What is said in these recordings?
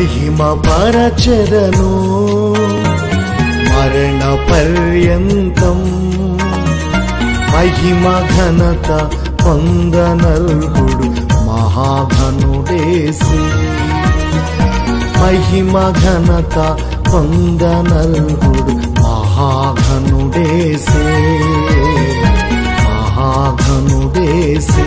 మహిమ పరచెదను మరణ పర్యంతం మహిమ ఘనత పొందనల్గుడు మహాఘనుడేసి మహిమ ఘనత పొందనల్గుడు మహాఘనుడేసే మహాఘనుడేసే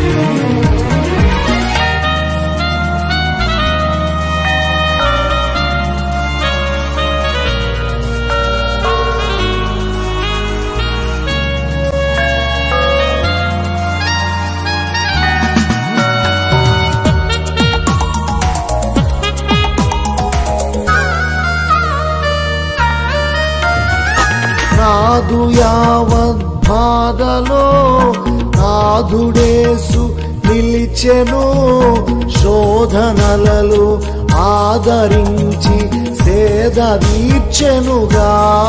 నాదు యావత్ బాధలో నాదుడేసు నిలిచెను శోధనలలో ఆదరించి సేద తీర్చెనుగా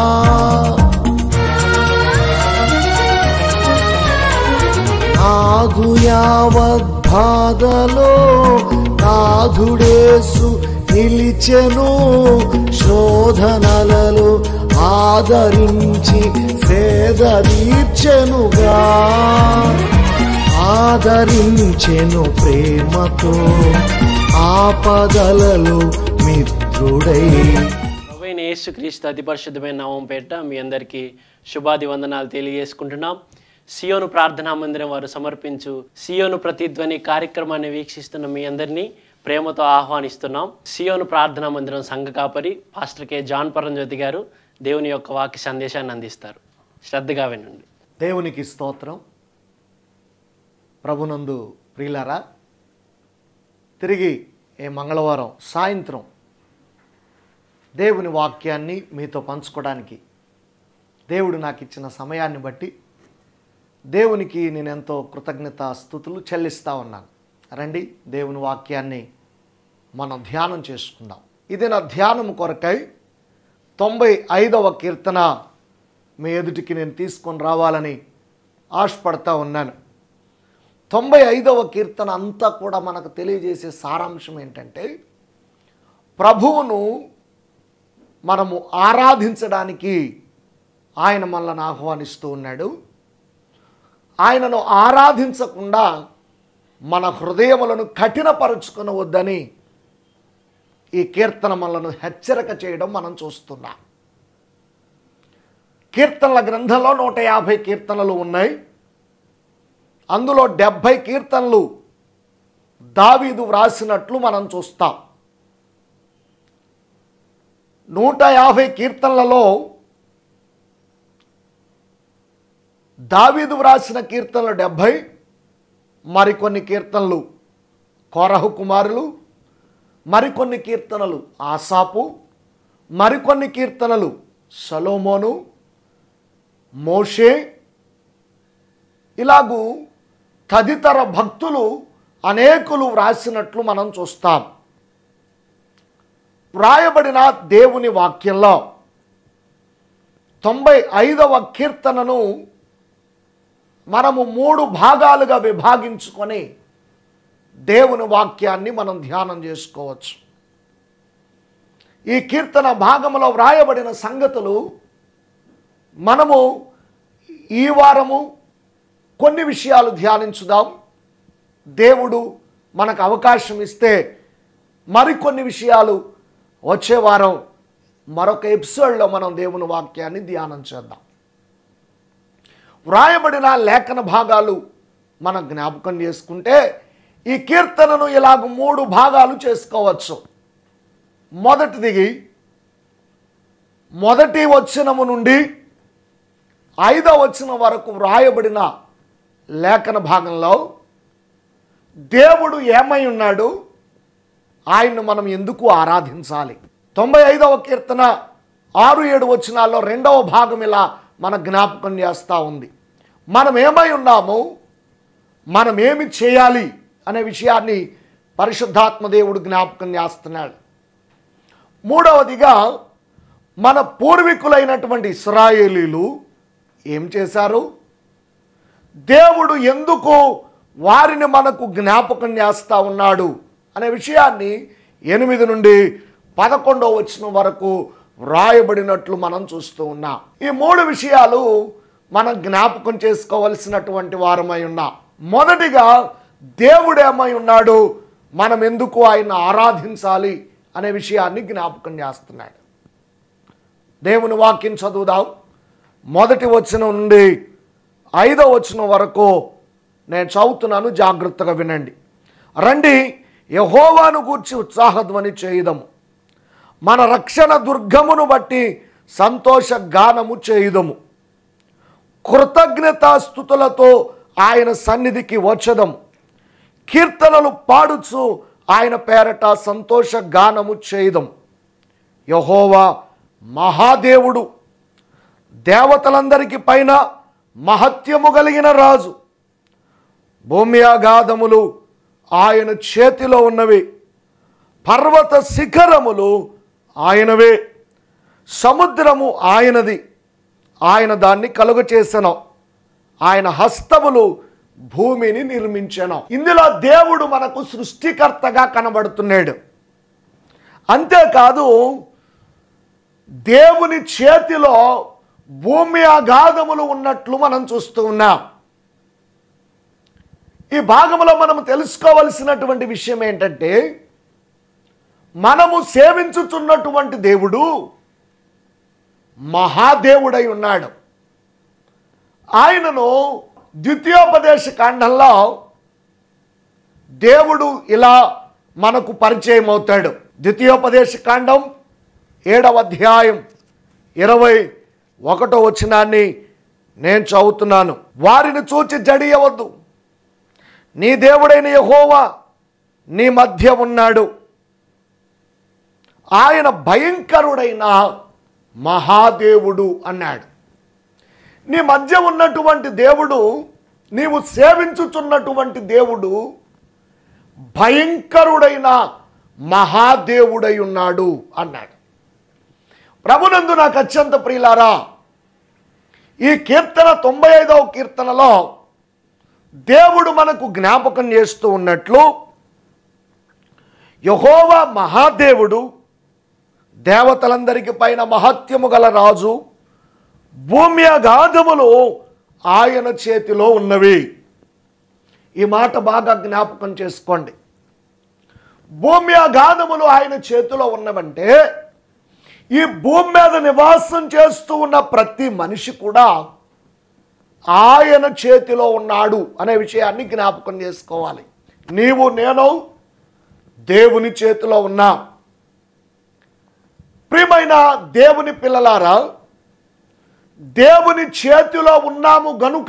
నాదు యావత్ బాధలో నాదుడేసు నిలిచెను శోధనలలో ఆదరించి సేద తీర్చెనుగా ఆదరించెను ప్రేమతో ఆపదలలో మిత్రుడై ప్రభువైన యేసుక్రీస్తు అతి పరిశుద్ధమైన నామం పేట మీ అందరికీ శుభాది వందనాలు తెలియజేసుకుంటున్నాం సియోను ప్రార్థనా మందిరం వారు సమర్పించు సియోను ప్రతిధ్వని కార్యక్రమాన్ని వీక్షిస్తున్న మీ అందరినీ ప్రేమతో ఆహ్వానిస్తున్నాం సియోను ప్రార్థనా మందిరం సంఘ కాపరి పాస్టర్ కె జాన్ పరంజ్యోతి గారు దేవుని యొక్క వాక్య సందేశాన్ని అందిస్తారు శ్రద్ధగా వినండి దేవునికి స్తోత్రం ప్రభునందు ప్రియులారా తిరిగి ఏ మంగళవారం సాయంత్రం దేవుని వాక్యాన్ని మీతో పంచుకోవడానికి దేవుడు నాకు ఇచ్చిన సమయాన్ని బట్టి దేవునికి నేను ఎంతో కృతజ్ఞత స్థుతులు చెల్లిస్తా ఉన్నాను రండి దేవుని వాక్యాన్ని మనం ధ్యానం చేసుకుందాం ఇది నా ధ్యానం కొరకై తొంభై ఐదవ కీర్తన మీ ఎదుటికి నేను తీసుకొని రావాలని ఆశపడతా ఉన్నాను తొంభై ఐదవ కీర్తన అంతా కూడా మనకు తెలియజేసే సారాంశం ఏంటంటే ప్రభువును మనము ఆరాధించడానికి ఆయన మనల్ని ఆహ్వానిస్తూ ఉన్నాడు ఆయనను ఆరాధించకుండా మన హృదయములను కఠినపరుచుకునవద్దని ఈ కీర్తన మనలను హెచ్చరిక చేయడం మనం చూస్తున్నాం కీర్తనల గ్రంథంలో నూట యాభై కీర్తనలు ఉన్నాయి అందులో డెబ్భై కీర్తనలు దావీదు వ్రాసినట్లు మనం చూస్తాం నూట యాభై కీర్తనలలో దావీదు వ్రాసిన కీర్తనలు డెబ్భై మరికొన్ని కీర్తనలు కోరహు కుమారులు మరికొన్ని కీర్తనలు ఆసాపు మరికొన్ని కీర్తనలు సలోమోను మోషే ఇలాగూ తదితర భక్తులు అనేకులు వ్రాసినట్లు మనం చూస్తాం వ్రాయబడిన దేవుని వాక్యంలో తొంభై ఐదవ కీర్తనను మనము మూడు భాగాలుగా విభాగించుకొని దేవుని వాక్యాన్ని మనం ధ్యానం చేసుకోవచ్చు ఈ కీర్తన భాగంలో వ్రాయబడిన సంగతులు మనము ఈ వారము కొన్ని విషయాలు ధ్యానించుదాం దేవుడు మనకు అవకాశం ఇస్తే మరికొన్ని విషయాలు వచ్చే వారం మరొక ఎపిసోడ్లో మనం దేవుని వాక్యాన్ని ధ్యానం చేద్దాం వ్రాయబడిన లేఖన భాగాలు మనం జ్ఞాపకం చేసుకుంటే ఈ కీర్తనను ఇలాగ మూడు భాగాలు చేసుకోవచ్చు మొదటిది మొదటి వచనము నుండి ఐదవ వచనం వరకు వ్రాయబడిన లేఖన భాగంలో దేవుడు ఏమై ఉన్నాడు ఆయన్ను మనం ఎందుకు ఆరాధించాలి తొంభై ఐదవ కీర్తన ఆరు ఏడు వచనాల్లో రెండవ భాగం ఇలా మన జ్ఞాపకం చేస్తూ ఉంది మనం ఏమై ఉన్నాము మనం ఏమి చేయాలి అనే విషయాన్ని పరిశుద్ధాత్మ దేవుడు జ్ఞాపకం చేస్తున్నాడు మూడవదిగా మన పూర్వీకులైనటువంటి ఇస్రాయేలీలు ఏం చేశారు దేవుడు ఎందుకు వారిని మనకు జ్ఞాపకం చేస్తూ ఉన్నాడు అనే విషయాన్ని ఎనిమిది నుండి పదకొండవ వచనం వరకు వ్రాయబడినట్లు మనం చూస్తూ ఉన్నాం ఈ మూడు విషయాలు మనం జ్ఞాపకం చేసుకోవలసినటువంటి వారమై ఉన్నాం మొదటిగా దేవుడేమై ఉన్నాడు మనం ఎందుకు ఆయన ఆరాధించాలి అనే విషయాన్ని జ్ఞాపకం చేస్తున్నాడు దేవుని వాక్యం చదువుదాం మొదటి వచనం నుండి ఐదో వచనం వరకు నేను చదువుతున్నాను జాగ్రత్తగా వినండి రండి యహోవాను గూర్చి ఉత్సాహధ్వని చేయుదము మన రక్షణ దుర్గమును బట్టి సంతోష గానము చేయుదము కృతజ్ఞతాస్థుతులతో ఆయన సన్నిధికి వచ్చదము కీర్తనలు పాడుచు ఆయన పేరట సంతోష గానము చేయుదము యహోవా మహాదేవుడు దేవతలందరికి పైన మహత్యము కలిగిన రాజు భూమి అగాధములు ఆయన చేతిలో ఉన్నవి పర్వత శిఖరములు ఆయనవే సముద్రము ఆయనది ఆయన దాన్ని కలుగ చేసెను ఆయన హస్తములు భూమిని నిర్మించెను ఇందులో దేవుడు మనకు సృష్టికర్తగా కనబడుతున్నాడు అంతేకాదు దేవుని చేతిలో భూమి అగాధములు ఉన్నట్లు మనం చూస్తూ ఉన్నాం ఈ భాగంలో మనం తెలుసుకోవలసినటువంటి విషయం ఏంటంటే మనము సేవించుచున్నటువంటి దేవుడు మహాదేవుడై ఉన్నాడు ఆయనను ద్వితీయోపదేశ కాండంలో దేవుడు ఇలా మనకు పరిచయం అవుతాడు ద్వితీయోపదేశ కాండం ఏడవ అధ్యాయం ఇరవై ఒకటో వచనాన్ని నేను చదువుతున్నాను వారిని చూచి జడియవద్దు నీ దేవుడైన యహోవా నీ మధ్య ఉన్నాడు ఆయన భయంకరుడైన మహాదేవుడు అన్నాడు నీ మధ్య ఉన్నటువంటి దేవుడు నీవు సేవించుచున్నటువంటి దేవుడు భయంకరుడైన మహాదేవుడై ఉన్నాడు అన్నాడు ప్రభునందు నాకు అత్యంత ప్రియులారా ఈ కీర్తన తొంభై ఐదవ కీర్తనలో దేవుడు మనకు జ్ఞాపకం చేస్తూ ఉన్నట్లు యహోవా మహాదేవుడు దేవతలందరికి పైన మహత్యము గల రాజు భూమి అగాధములు ఆయన చేతిలో ఉన్నవి ఈ మాట బాగా జ్ఞాపకం చేసుకోండి భూమి అగాధములు ఆయన చేతిలో ఉన్నవంటే ఈ భూమి మీద నివాసం చేస్తూ ఉన్న ప్రతి మనిషి కూడా ఆయన చేతిలో ఉన్నాడు అనే విషయాన్ని జ్ఞాపకం చేసుకోవాలి నీవు నేను దేవుని చేతిలో ఉన్నా ప్రియమైన దేవుని పిల్లలారా దేవుని చేతిలో ఉన్నాము గనుక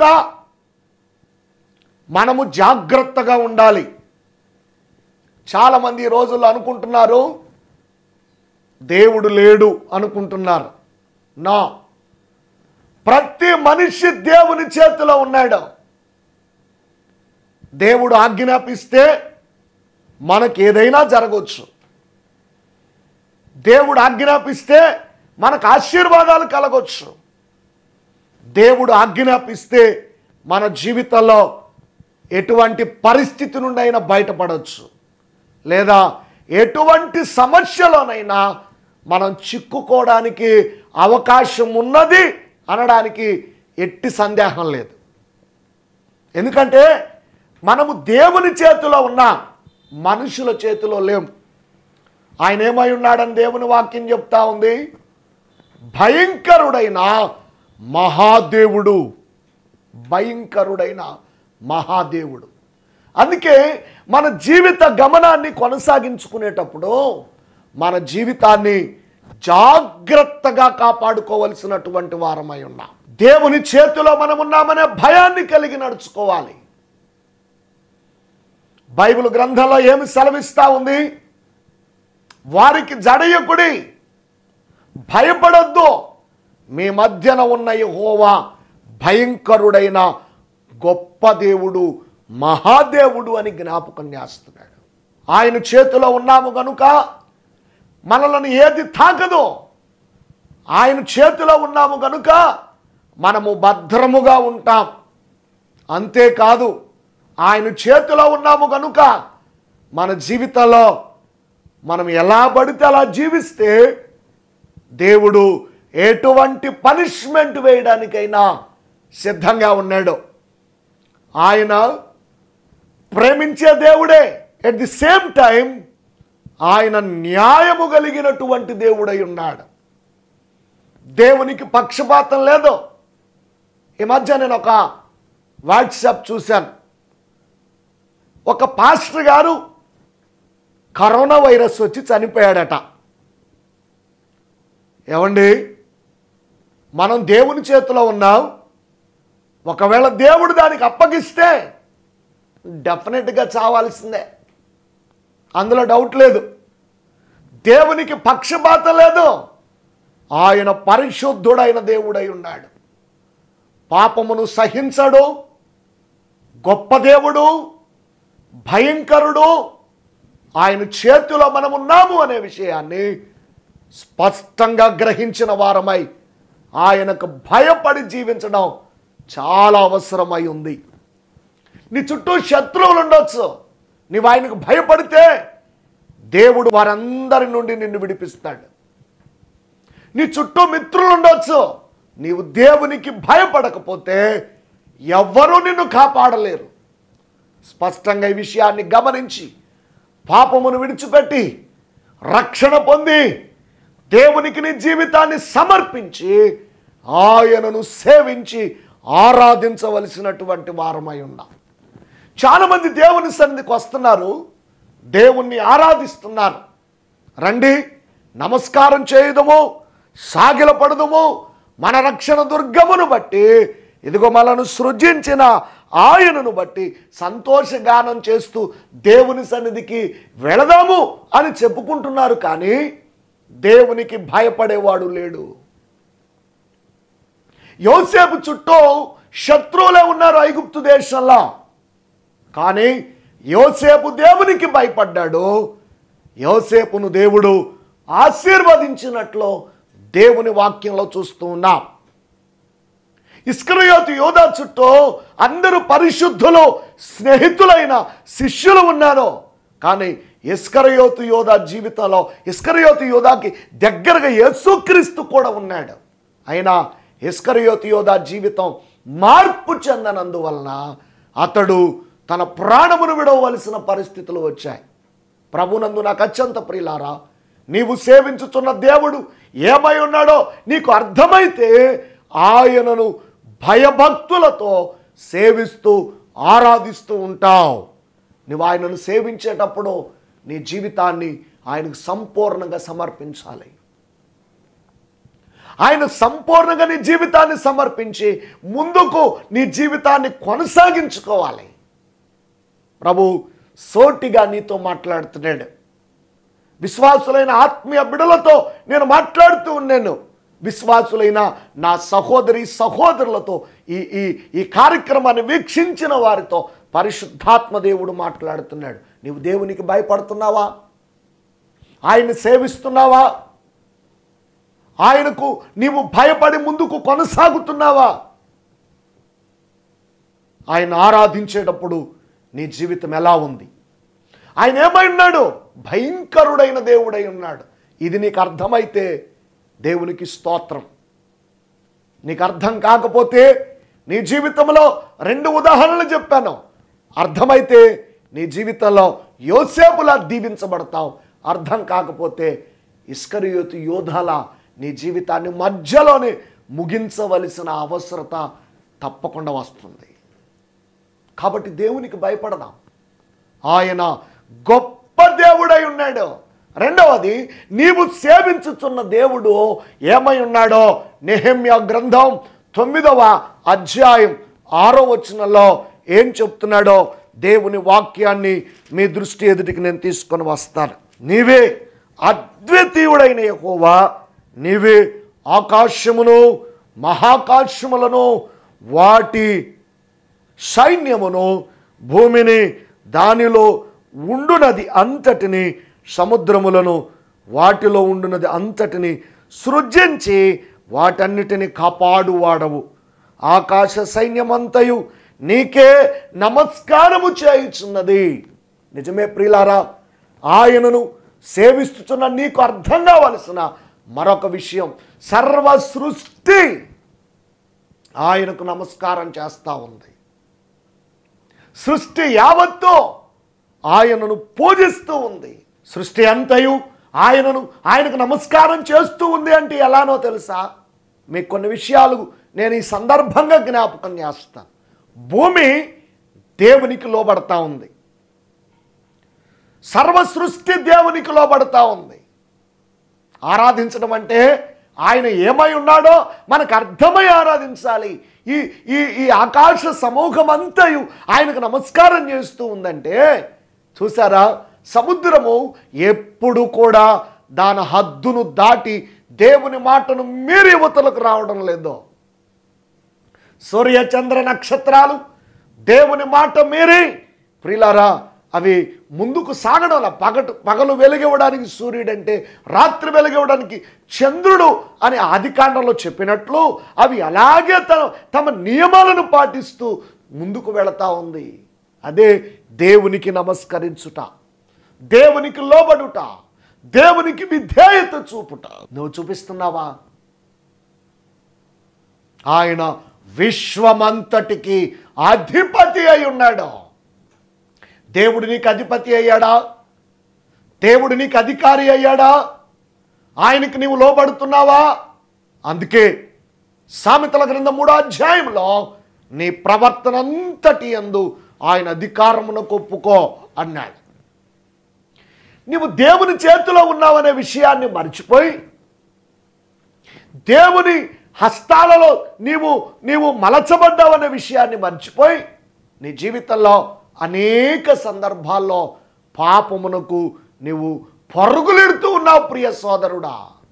మనము జాగ్రత్తగా ఉండాలి చాలామంది ఈ రోజుల్లో అనుకుంటున్నారు దేవుడు లేడు అనుకుంటున్నారు నా ప్రతి మనిషి దేవుని చేతిలో ఉన్నాడు దేవుడు ఆజ్ఞాపిస్తే మనకు ఏదైనా జరగవచ్చు దేవుడు ఆజ్ఞాపిస్తే మనకు ఆశీర్వాదాలు కలగవచ్చు దేవుడు ఆజ్ఞాపిస్తే మన జీవితంలో ఎటువంటి పరిస్థితి నుండి అయినా బయటపడవచ్చు లేదా ఎటువంటి సమస్యలోనైనా మనం చిక్కుకోవడానికి అవకాశం ఉన్నది అనడానికి ఎట్టి సందేహం లేదు ఎందుకంటే మనము దేవుని చేతిలో ఉన్నా మనుషుల చేతిలో లేం ఆయన ఏమై ఉన్నాడని దేవుని వాక్యం చెప్తా ఉంది భయంకరుడైన మహాదేవుడు భయంకరుడైన మహాదేవుడు అందుకే మన జీవిత గమనాన్ని కొనసాగించుకునేటప్పుడు మన జీవితాన్ని జాగ్రత్తగా కాపాడుకోవలసినటువంటి వారమై ఉన్నాం దేవుని చేతిలో మనం ఉన్నామనే భయాన్ని కలిగి నడుచుకోవాలి బైబిల్ గ్రంథంలో ఏమి సెలవిస్తా ఉంది వారికి జడయకుడి భయపడొద్దు మీ మధ్యన ఉన్న యెహోవా భయంకరుడైన గొప్ప దేవుడు మహాదేవుడు అని జ్ఞాపకం చేస్తున్నాడు ఆయన చేతిలో ఉన్నాము గనుక మనలను ఏది తాకదు ఆయన చేతిలో ఉన్నాము గనుక మనము భద్రముగా ఉంటాం అంతేకాదు ఆయన చేతిలో ఉన్నాము గనుక మన జీవితంలో మనం ఎలా పడితే అలా జీవిస్తే దేవుడు ఎటువంటి పనిష్మెంట్ వేయడానికైనా సిద్ధంగా ఉన్నాడు ఆయన ప్రేమించే దేవుడే ఎట్ ది సేమ్ టైం ఆయన న్యాయము కలిగినటువంటి దేవుడై ఉన్నాడు దేవునికి పక్షపాతం లేదు ఈ మధ్య నేను ఒక వాట్సాప్ చూశాను ఒక పాస్టర్ గారు కరోనా వైరస్ వచ్చి చనిపోయాడట ఏమండి మనం దేవుని చేతిలో ఉన్నాం ఒకవేళ దేవుడు దానికి అప్పగిస్తే డెఫినెట్గా చావాల్సిందే అందులో డౌట్ లేదు దేవునికి పక్షపాతం లేదు ఆయన పరిశుద్ధుడైన దేవుడై ఉన్నాడు పాపమును సహించడు గొప్ప దేవుడు భయంకరుడు ఆయన చేతిలో మనం ఉన్నాము అనే విషయాన్ని స్పష్టంగా గ్రహించిన వారమై ఆయనకు భయపడి జీవించడం చాలా అవసరమై ఉంది నీ చుట్టూ శత్రువులు ఉండొచ్చు నీవు ఆయనకు భయపడితే దేవుడు వారందరి నుండి నిన్ను విడిపిస్తాడు నీ చుట్టూ మిత్రులు ఉండొచ్చు నీవు దేవునికి భయపడకపోతే ఎవ్వరూ నిన్ను కాపాడలేరు స్పష్టంగా ఈ విషయాన్ని గమనించి పాపమును విడిచిపెట్టి రక్షణ పొంది దేవునికి నీ జీవితాన్ని సమర్పించి ఆయనను సేవించి ఆరాధించవలసినటువంటి వారమై ఉన్నాం చాలామంది దేవుని సన్నిధికి వస్తున్నారు దేవుణ్ణి ఆరాధిస్తున్నారు రండి నమస్కారం చేయుదము సాగిలపడదుము మన రక్షణ దుర్గమును బట్టి ఇదిగో మనను సృజించిన ఆయనను బట్టి సంతోషగానం చేస్తూ దేవుని సన్నిధికి వెళదాము అని చెప్పుకుంటున్నారు కానీ దేవునికి భయపడేవాడు లేడు యోసేపు చుట్టూ శత్రువులే ఉన్నారు ఐగుప్తు దేశంలో కానీ యోసేపు దేవునికి భయపడ్డాడు యోసేపును దేవుడు ఆశీర్వదించినట్లు దేవుని వాక్యంలో చూస్తూ ఉన్నాం ఇస్కరయోతు యోధా చుట్టూ అందరూ పరిశుద్ధులు స్నేహితులైన శిష్యులు ఉన్నారు కానీ ఇస్కరయోతు యోధా జీవితంలో ఇస్కరయోతు యోధాకి దగ్గరగా యేసుక్రీస్తు కూడా ఉన్నాడు అయినా ఇస్కరయోతు యోధా జీవితం మార్పు చెందనందువలన అతడు తన ప్రాణమును విడవలసిన పరిస్థితులు వచ్చాయి ప్రభునందు నాకు అత్యంత ప్రియులారా నీవు సేవించుతున్న దేవుడు ఏమై ఉన్నాడో నీకు అర్థమైతే ఆయనను భయభక్తులతో సేవిస్తూ ఆరాధిస్తూ ఉంటావు నువ్వు ఆయనను సేవించేటప్పుడు నీ జీవితాన్ని ఆయనకు సంపూర్ణంగా సమర్పించాలి ఆయన సంపూర్ణంగా నీ జీవితాన్ని సమర్పించి ముందుకు నీ జీవితాన్ని కొనసాగించుకోవాలి ప్రభు సోటిగా నీతో మాట్లాడుతున్నాడు విశ్వాసులైన ఆత్మీయ బిడలతో నేను మాట్లాడుతూ ఉన్నాను విశ్వాసులైన నా సహోదరి సహోదరులతో ఈ ఈ ఈ కార్యక్రమాన్ని వీక్షించిన వారితో పరిశుద్ధాత్మ దేవుడు మాట్లాడుతున్నాడు నీవు దేవునికి భయపడుతున్నావా ఆయన్ని సేవిస్తున్నావా ఆయనకు నీవు భయపడి ముందుకు కొనసాగుతున్నావా ఆయన ఆరాధించేటప్పుడు నీ జీవితం ఎలా ఉంది ఆయన ఏమై ఉన్నాడు భయంకరుడైన దేవుడై ఉన్నాడు ఇది నీకు అర్థమైతే దేవునికి స్తోత్రం నీకు అర్థం కాకపోతే నీ జీవితంలో రెండు ఉదాహరణలు చెప్పాను అర్థమైతే నీ జీవితంలో యోసేపులా దీవించబడతావు అర్థం కాకపోతే ఇస్కరియోతు యోధాల నీ జీవితాన్ని మధ్యలోనే ముగించవలసిన అవసరత తప్పకుండా వస్తుంది కాబట్టి దేవునికి భయపడదాం ఆయన గొప్ప దేవుడై ఉన్నాడు రెండవది నీవు సేవించుచున్న దేవుడు ఏమై ఉన్నాడో నెహమ్య గ్రంథం తొమ్మిదవ అధ్యాయం ఆరో వచనంలో ఏం చెప్తున్నాడో దేవుని వాక్యాన్ని మీ దృష్టి ఎదుటికి నేను తీసుకొని వస్తాను నీవే అద్వితీయుడైన యెహోవా నీవే ఆకాశమును మహాకాశములను వాటి సైన్యమును భూమిని దానిలో ఉండునది అంతటిని సముద్రములను వాటిలో ఉండునది అంతటిని సృజించి వాటన్నిటిని కాపాడువాడవు ఆకాశ సైన్యమంతయు నీకే నమస్కారము చేయుచున్నది నిజమే ప్రియులారా ఆయనను సేవిస్తున్న నీకు అర్థం కావలసిన మరొక విషయం సర్వ సృష్టి ఆయనకు నమస్కారం చేస్తూ ఉంది సృష్టి యావత్తు ఆయనను పూజిస్తూ ఉంది సృష్టి అంతయు ఆయనను ఆయనకు నమస్కారం చేస్తూ ఉంది అంటే ఎలానో తెలుసా మీకు కొన్ని విషయాలు నేను ఈ సందర్భంగా జ్ఞాపకం చేస్తాను భూమి దేవునికి లోబడతా ఉంది సర్వ సృష్టి దేవునికి లోబడతా ఉంది ఆరాధించడం అంటే ఆయన ఏమై ఉన్నాడో మనకు అర్థమై ఆరాధించాలి ఈ ఈ ఈ ఆకాశ సమూహం అంతయు ఆయనకు నమస్కారం చేస్తూ ఉందంటే చూసారా సముద్రము ఎప్పుడు కూడా దాని హద్దును దాటి దేవుని మాటను మీరి యువతలకు రావడం లేదు సూర్య చంద్ర నక్షత్రాలు దేవుని మాట మీరి ప్రియులారా అవి ముందుకు సాగడంలా పగటు పగలు వెలిగివ్వడానికి సూర్యుడు అంటే రాత్రి వెలిగివ్వడానికి చంద్రుడు అని ఆదికాండంలో చెప్పినట్లు అవి అలాగే తన తమ నియమాలను పాటిస్తూ ముందుకు వెళతా ఉంది అదే దేవునికి నమస్కరించుట దేవునికి లోబడుట దేవునికి విధేయత చూపుట నువ్వు చూపిస్తున్నావా ఆయన విశ్వమంతటికి అధిపతి అయి ఉన్నాడు దేవుడు నీకు అధిపతి అయ్యాడా దేవుడు నీకు అధికారి అయ్యాడా ఆయనకి నీవు లోబడుతున్నావా అందుకే సామెతల గ్రంథం మూడో అధ్యాయంలో నీ ప్రవర్తన అంతటి అందు ఆయన అధికారమునకు ఒప్పుకో అన్నాడు నీవు దేవుని చేతిలో ఉన్నావనే విషయాన్ని మర్చిపోయి దేవుని హస్తాలలో నీవు నీవు మలచబడ్డావనే విషయాన్ని మర్చిపోయి నీ జీవితంలో అనేక సందర్భాల్లో పాపమునకు నీవు పరుగులెడుతూ ఉన్నావు ప్రియ సోదరుడా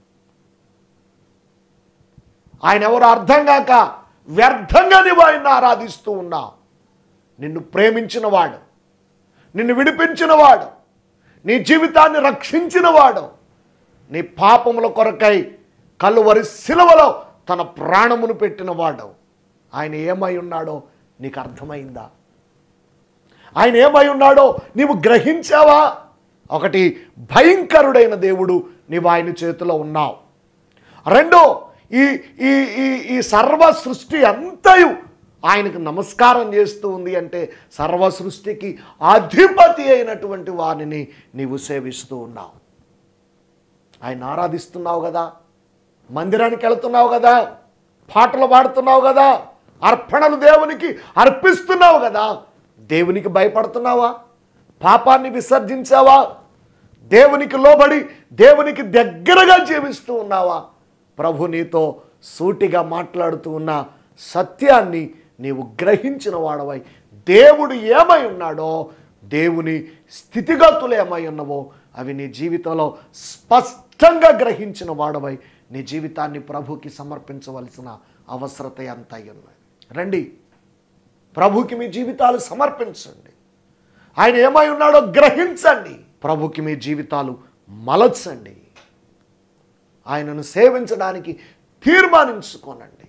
ఆయన ఎవరు అర్థం కాక వ్యర్థంగా నీవు ఆయన ఆరాధిస్తూ ఉన్నావు నిన్ను ప్రేమించినవాడు నిన్ను విడిపించినవాడు నీ జీవితాన్ని రక్షించినవాడు నీ పాపముల కొరకై కలువరి శిలువలో తన ప్రాణమును పెట్టినవాడు ఆయన ఏమై ఉన్నాడో నీకు అర్థమైందా ఆయన ఏమై ఉన్నాడో నీవు గ్రహించావా ఒకటి భయంకరుడైన దేవుడు నీవు ఆయన చేతిలో ఉన్నావు రెండో ఈ ఈ ఈ ఈ సర్వ సృష్టి అంతయు ఆయనకు నమస్కారం చేస్తూ ఉంది అంటే సర్వ సృష్టికి అధిపతి అయినటువంటి వారిని నీవు సేవిస్తూ ఉన్నావు ఆయన ఆరాధిస్తున్నావు కదా మందిరానికి వెళ్తున్నావు కదా పాటలు పాడుతున్నావు కదా అర్పణలు దేవునికి అర్పిస్తున్నావు కదా దేవునికి భయపడుతున్నావా పాపాన్ని విసర్జించావా దేవునికి లోబడి దేవునికి దగ్గరగా జీవిస్తూ ఉన్నావా ప్రభు నీతో సూటిగా మాట్లాడుతూ ఉన్న సత్యాన్ని నీవు గ్రహించిన వాడవై దేవుడు ఏమై ఉన్నాడో దేవుని స్థితిగతులు ఏమై ఉన్నవో అవి నీ జీవితంలో స్పష్టంగా గ్రహించిన వాడవై నీ జీవితాన్ని ప్రభుకి సమర్పించవలసిన అవసరత ఎంత అయి ఉన్నది రండి ప్రభుకి మీ జీవితాలు సమర్పించండి ఆయన ఏమై ఉన్నాడో గ్రహించండి ప్రభుకి మీ జీవితాలు మలచండి ఆయనను సేవించడానికి తీర్మానించుకోనండి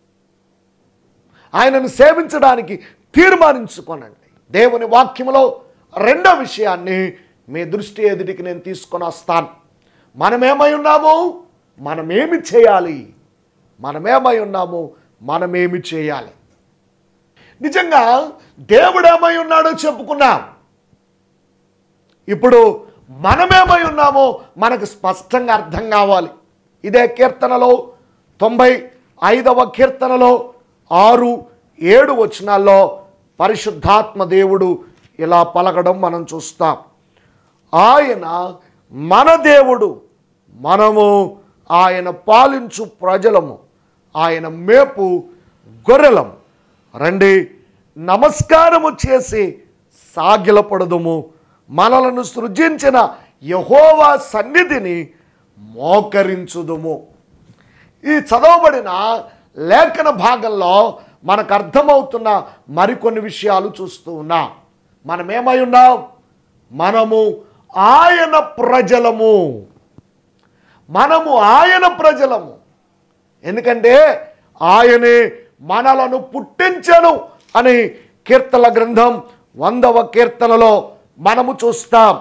ఆయనను సేవించడానికి తీర్మానించుకోనండి దేవుని వాక్యములో రెండో విషయాన్ని మీ దృష్టి ఎదుటికి నేను తీసుకొని వస్తాను మనమేమై ఉన్నాము మనమేమి చేయాలి మనమేమై ఉన్నాము మనమేమి చేయాలి నిజంగా దేవుడు ఏమై ఉన్నాడో చెప్పుకున్నాం ఇప్పుడు మనమేమై ఉన్నామో మనకు స్పష్టంగా అర్థం కావాలి ఇదే కీర్తనలో తొంభై ఐదవ కీర్తనలో ఆరు ఏడు వచనాల్లో పరిశుద్ధాత్మ దేవుడు ఇలా పలకడం మనం చూస్తాం ఆయన మన దేవుడు మనము ఆయన పాలించు ప్రజలము ఆయన మేపు గొర్రెలం రండి నమస్కారము చేసి సాగిలపడదుము మనలను సృజించిన యహోవా సన్నిధిని మోకరించుదుము ఈ చదవబడిన లేఖన భాగంలో మనకు అర్థమవుతున్న మరికొన్ని విషయాలు చూస్తూ ఉన్నాం మనమేమై ఉన్నాం మనము ఆయన ప్రజలము మనము ఆయన ప్రజలము ఎందుకంటే ఆయనే మనలను పుట్టించను అని కీర్తన గ్రంథం వందవ కీర్తనలో మనము చూస్తాం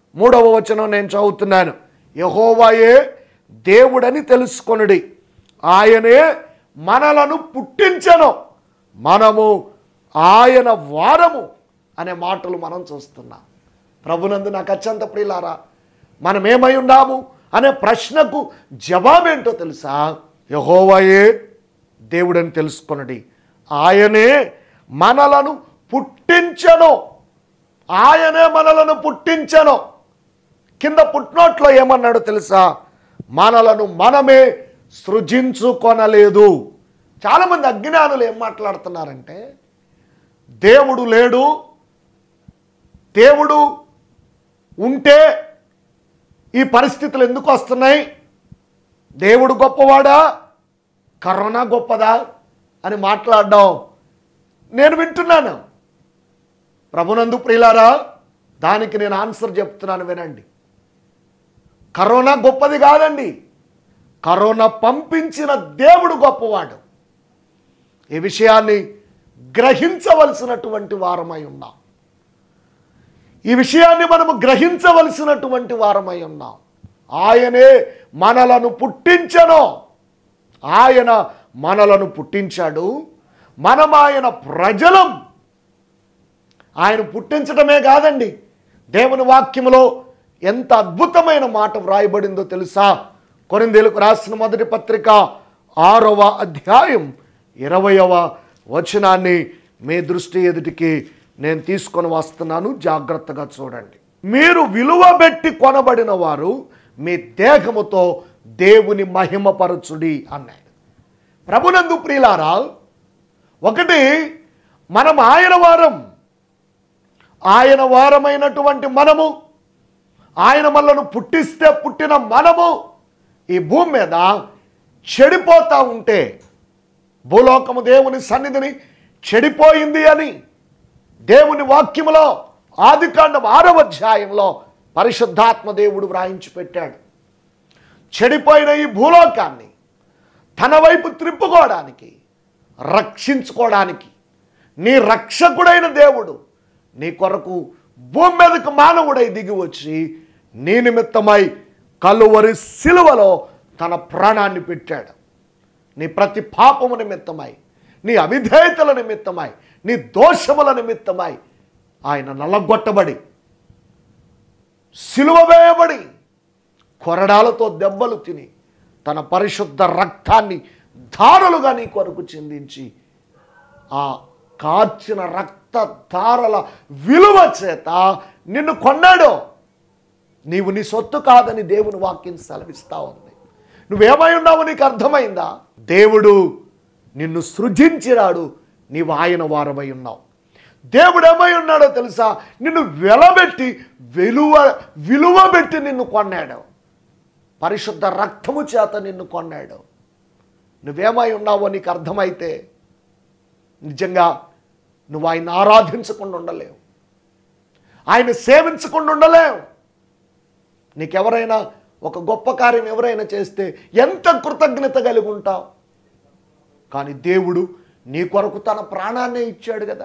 మూడవ వచనం నేను చదువుతున్నాను యహోవాయే దేవుడని తెలుసుకొనుడి ఆయనే మనలను పుట్టించను మనము ఆయన వారము అనే మాటలు మనం చూస్తున్నాం ప్రభునందు నాకు అత్యంత ప్రియులారా మనం ఏమై ఉన్నాము అనే ప్రశ్నకు జవాబేంటో తెలుసా యహోవాయే దేవుడని తెలుసుకొనడి ఆయనే మనలను పుట్టించను ఆయనే మనలను పుట్టించను కింద పుట్టినోట్లో ఏమన్నాడో తెలుసా మనలను మనమే సృజించుకొనలేదు చాలామంది అజ్ఞానులు ఏం మాట్లాడుతున్నారంటే దేవుడు లేడు దేవుడు ఉంటే ఈ పరిస్థితులు ఎందుకు వస్తున్నాయి దేవుడు గొప్పవాడా కరోనా గొప్పదా అని మాట్లాడడం నేను వింటున్నాను ప్రభునందు ప్రియులారా దానికి నేను ఆన్సర్ చెప్తున్నాను వినండి కరోనా గొప్పది కాదండి కరోనా పంపించిన దేవుడు గొప్పవాడు ఈ విషయాన్ని గ్రహించవలసినటువంటి వారమై ఉన్నాం ఈ విషయాన్ని మనము గ్రహించవలసినటువంటి వారమై ఉన్నాం ఆయనే మనలను పుట్టించను ఆయన మనలను పుట్టించాడు మనం ఆయన ప్రజలం ఆయన పుట్టించడమే కాదండి దేవుని వాక్యములో ఎంత అద్భుతమైన మాట వ్రాయబడిందో తెలుసా కొరిందేలకు రాసిన మొదటి పత్రిక ఆరవ అధ్యాయం ఇరవయవ వచనాన్ని మీ దృష్టి ఎదుటికి నేను తీసుకొని వస్తున్నాను జాగ్రత్తగా చూడండి మీరు విలువ పెట్టి కొనబడిన వారు మీ దేహముతో దేవుని మహిమపరచుడి అన్నాడు ప్రభునందు ప్రియులారా ఒకటి మనం ఆయన వారం ఆయన వారమైనటువంటి మనము ఆయన మనలను పుట్టిస్తే పుట్టిన మనము ఈ భూమి మీద చెడిపోతా ఉంటే భూలోకము దేవుని సన్నిధిని చెడిపోయింది అని దేవుని వాక్యములో ఆదికాండం ఆరవ అధ్యాయంలో పరిశుద్ధాత్మ దేవుడు వ్రాయించి పెట్టాడు చెడిపోయిన ఈ భూలోకాన్ని తన వైపు త్రిప్పుకోవడానికి రక్షించుకోవడానికి నీ రక్షకుడైన దేవుడు నీ కొరకు భూమి మీదకు మానవుడై దిగి వచ్చి నీ నిమిత్తమై కలువరి సిలువలో తన ప్రాణాన్ని పెట్టాడు నీ ప్రతి పాపము నిమిత్తమై నీ అవిధేయతల నిమిత్తమై నీ దోషముల నిమిత్తమై ఆయన నల్లగొట్టబడి సిలువ వేయబడి కొరడాలతో దెబ్బలు తిని తన పరిశుద్ధ రక్తాన్ని ధారలుగా నీ కొరకు చిందించి ఆ కార్చిన రక్త ధారల విలువ చేత నిన్ను కొన్నాడు నీవు నీ సొత్తు కాదని దేవుని వాక్యం సెలవిస్తా ఉంది నువ్వేమై ఉన్నావు నీకు అర్థమైందా దేవుడు నిన్ను సృజించినాడు నీవు ఆయన వారమై ఉన్నావు దేవుడు ఏమై ఉన్నాడో తెలుసా నిన్ను వెలబెట్టి విలువ విలువ పెట్టి నిన్ను కొన్నాడు పరిశుద్ధ రక్తము చేత నిన్ను కొన్నాడు నువ్వేమై ఉన్నావో నీకు అర్థమైతే నిజంగా నువ్వు ఆయన ఆరాధించకుండా ఉండలేవు ఆయన సేవించకుండా ఉండలేవు నీకెవరైనా ఒక గొప్ప కార్యం ఎవరైనా చేస్తే ఎంత కృతజ్ఞత కలిగి ఉంటావు కానీ దేవుడు నీ కొరకు తన ప్రాణాన్నే ఇచ్చాడు కదా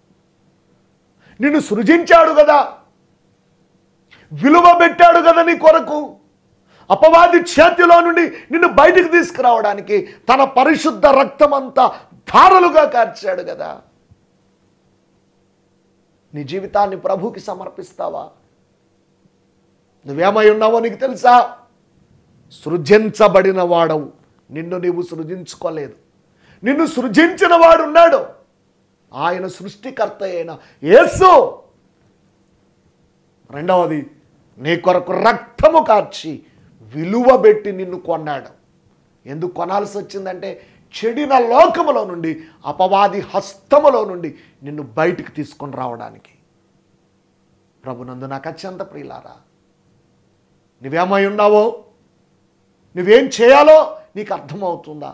నిన్ను సృజించాడు కదా విలువ పెట్టాడు కదా నీ కొరకు అపవాది చేతిలో నుండి నిన్ను బయటికి తీసుకురావడానికి తన పరిశుద్ధ రక్తమంతా ధారలుగా కార్చాడు కదా నీ జీవితాన్ని ప్రభుకి సమర్పిస్తావా నువ్వేమై ఉన్నావో నీకు తెలుసా సృజించబడిన వాడవు నిన్ను నీవు సృజించుకోలేదు నిన్ను సృజించిన వాడు ఉన్నాడు ఆయన సృష్టికర్త అయిన యేసు రెండవది నీ కొరకు రక్తము కార్చి విలువ పెట్టి నిన్ను కొన్నాడు ఎందుకు కొనాల్సి వచ్చిందంటే చెడిన లోకములో నుండి అపవాది హస్తములో నుండి నిన్ను బయటికి తీసుకొని రావడానికి ప్రభునందు నాకు అత్యంత ప్రియులారా నువ్వేమై ఉన్నావో నువ్వేం చేయాలో నీకు అర్థమవుతుందా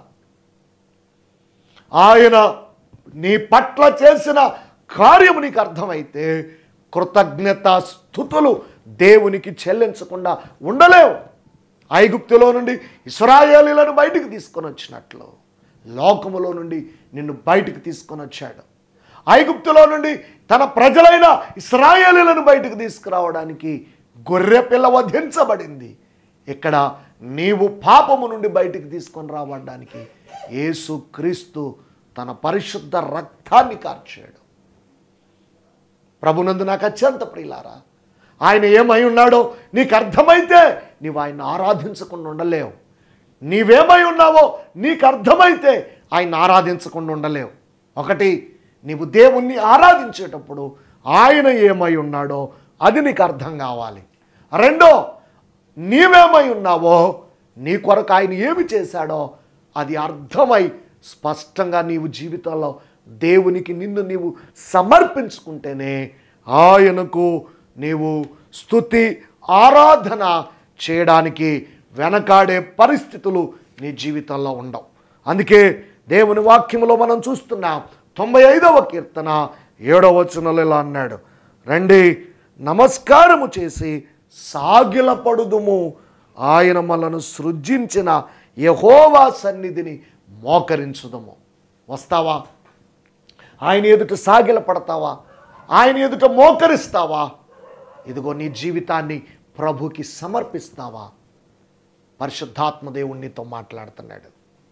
ఆయన నీ పట్ల చేసిన కార్యము నీకు అర్థమైతే కృతజ్ఞత స్థుతులు దేవునికి చెల్లించకుండా ఉండలేవు ఐగుప్తులో నుండి ఇస్రాయేలీలను బయటికి తీసుకొని వచ్చినట్లు లోకములో నుండి నిన్ను బయటికి తీసుకొని వచ్చాడు ఐగుప్తులో నుండి తన ప్రజలైన ఇస్రాయేలీలను బయటికి తీసుకురావడానికి గొర్రె పిల్ల వధించబడింది ఇక్కడ నీవు పాపము నుండి బయటికి తీసుకొని రావడానికి యేసు క్రీస్తు తన పరిశుద్ధ రక్తాన్ని కార్చాడు ప్రభునందు నాకు అత్యంత ప్రియులారా ఆయన ఏమై ఉన్నాడో నీకు అర్థమైతే నీవు ఆయన ఆరాధించకుండా ఉండలేవు నీవేమై ఉన్నావో నీకు అర్థమైతే ఆయన ఆరాధించకుండా ఉండలేవు ఒకటి నీవు దేవుణ్ణి ఆరాధించేటప్పుడు ఆయన ఏమై ఉన్నాడో అది నీకు అర్థం కావాలి రెండో నీవేమై ఉన్నావో నీ కొరకు ఆయన ఏమి చేశాడో అది అర్థమై స్పష్టంగా నీవు జీవితంలో దేవునికి నిన్ను నీవు సమర్పించుకుంటేనే ఆయనకు నీవు స్తుతి ఆరాధన చేయడానికి వెనకాడే పరిస్థితులు నీ జీవితంలో ఉండవు అందుకే దేవుని వాక్యములో మనం చూస్తున్నాం తొంభై ఐదవ కీర్తన ఏడవ వచనంలో ఇలా అన్నాడు రండి నమస్కారము చేసి సాగిలపడుదుము ఆయన మనను సృజించిన యహోవా సన్నిధిని మోకరించుదము వస్తావా ఆయన ఎదుట సాగిల పడతావా ఆయన ఎదుట మోకరిస్తావా ఇదిగో నీ జీవితాన్ని ప్రభుకి సమర్పిస్తావా పరిశుద్ధాత్మ దేవుడు నీతో మాట్లాడుతున్నాడు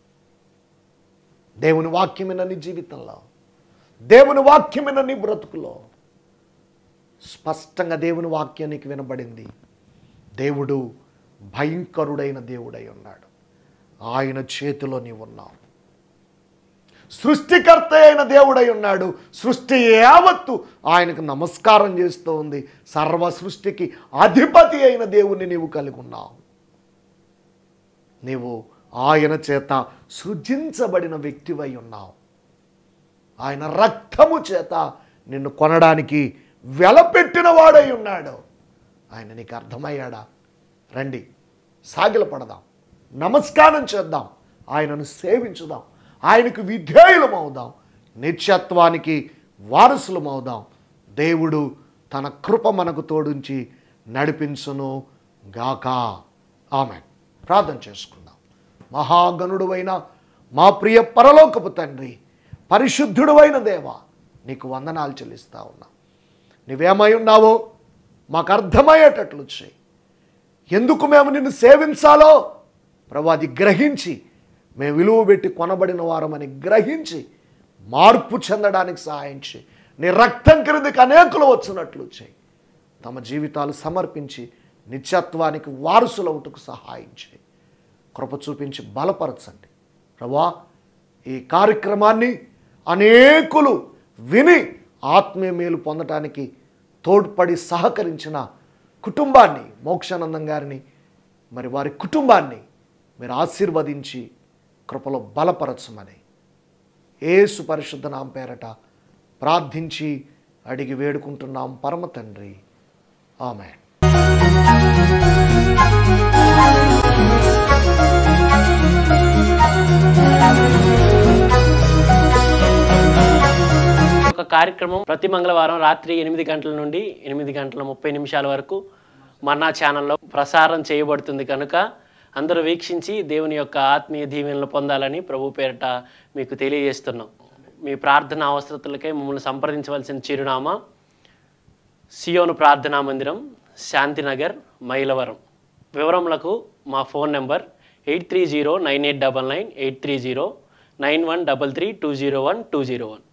దేవుని వాక్యమైన నీ జీవితంలో దేవుని వాక్యమైన నీ బ్రతుకులో స్పష్టంగా దేవుని వాక్యం నీకు వినబడింది దేవుడు భయంకరుడైన దేవుడై ఉన్నాడు ఆయన చేతిలో నీవు ఉన్నావు సృష్టికర్త అయిన దేవుడై ఉన్నాడు సృష్టి యావత్తు ఆయనకు నమస్కారం చేస్తూ ఉంది సర్వ సృష్టికి అధిపతి అయిన దేవుణ్ణి నీవు కలిగి ఉన్నావు నీవు ఆయన చేత సృజించబడిన వ్యక్తివై ఉన్నావు ఆయన రక్తము చేత నిన్ను కొనడానికి వెలపెట్టిన వాడై ఉన్నాడు ఆయన నీకు అర్థమయ్యాడా రండి సాగిల పడదాం నమస్కారం చేద్దాం ఆయనను సేవించుదాం ఆయనకు విధేయులం అవుదాం నిత్యత్వానికి వారసులం అవుదాం దేవుడు తన కృప మనకు తోడుంచి నడిపించును గాక ఆమె ప్రార్థన చేసుకుందాం మహాగణుడువైన మా ప్రియ పరలోకపు తండ్రి పరిశుద్ధుడువైన దేవ నీకు వందనాలు చెల్లిస్తా ఉన్నా నువ్వేమై ఉన్నావో మాకు అర్థమయ్యేటట్లు చేయి ఎందుకు మేము నిన్ను సేవించాలో ప్రభు అది గ్రహించి మేము విలువ పెట్టి కొనబడిన వారమని గ్రహించి మార్పు చెందడానికి సహాయం చేయి నీ రక్తం క్రిందికి అనేకులు వచ్చినట్లు చేయి తమ జీవితాలు సమర్పించి నిత్యత్వానికి వారసులవుటకు సహాయం చేయి కృప చూపించి బలపరచండి ప్రభా ఈ కార్యక్రమాన్ని అనేకులు విని ఆత్మీయ మేలు పొందటానికి తోడ్పడి సహకరించిన కుటుంబాన్ని మోక్షానందం గారిని మరి వారి కుటుంబాన్ని మీరు ఆశీర్వదించి కృపలో బలపరచమని ఏసు పరిశుద్ధ నామ పేరట ప్రార్థించి అడిగి వేడుకుంటున్నాం పరమ తండ్రి ఆమె ఒక కార్యక్రమం ప్రతి మంగళవారం రాత్రి ఎనిమిది గంటల నుండి ఎనిమిది గంటల ముప్పై నిమిషాల వరకు మన్నా ఛానల్లో ప్రసారం చేయబడుతుంది కనుక అందరూ వీక్షించి దేవుని యొక్క ఆత్మీయ దీవెనలు పొందాలని ప్రభు పేరిట మీకు తెలియజేస్తున్నాం మీ ప్రార్థన అవసరతలకై మమ్మల్ని సంప్రదించవలసిన చిరునామా సియోను ప్రార్థనా మందిరం శాంతినగర్ మైలవరం వివరములకు మా phone number eight three zero nine eight double nine eight three zero nine one double three two zero one two zero one